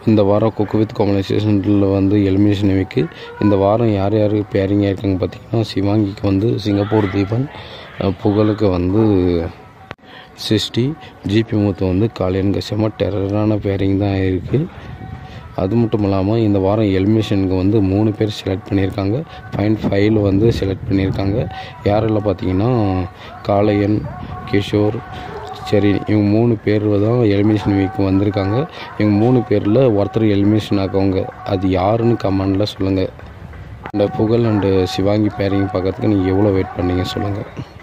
இந்த வாரம் cook with காம்பனைசேஷனில் வந்து எலிமினேஷன் வீக்கு இந்த வாரம் யார் யார் பேரிங் ஆயிருக்காங்க பார்த்தீங்கன்னா சிவாங்கிக்கு வந்து சிங்கப்பூர் தீபன் அஹ் புகழுக்கு வந்து சிஸ்டி ஜிபி மூத்து வந்து காளியன் கஷமா டெரரான பேரிங் தான் இருக்குது அது மட்டும் இல்லாமல் இந்த வாரம் எலிமினேஷனுக்கு வந்து மூணு பேர் செலக்ட் பண்ணியிருக்காங்க பாயிண்ட் ஃபைவ்ல வந்து செலக்ட் பண்ணியிருக்காங்க யாரெல்லாம் பார்த்தீங்கன்னா காளையன் கிஷோர் சரி இவங்க மூணு பேர் தான் எலிமினேஷன் வீக் வந்திருக்காங்க இவங்க மூணு பேரில் ஒருத்தர் எலிமினேஷன் ஆக்கவங்க அது யாருன்னு கமெண்டில் சொல்லுங்கள் இந்த புகழ் அண்டு சிவாங்கி பேரிங் பார்க்கறதுக்கு நீங்கள் எவ்வளோ வெயிட் பண்ணீங்க சொல்லுங்கள்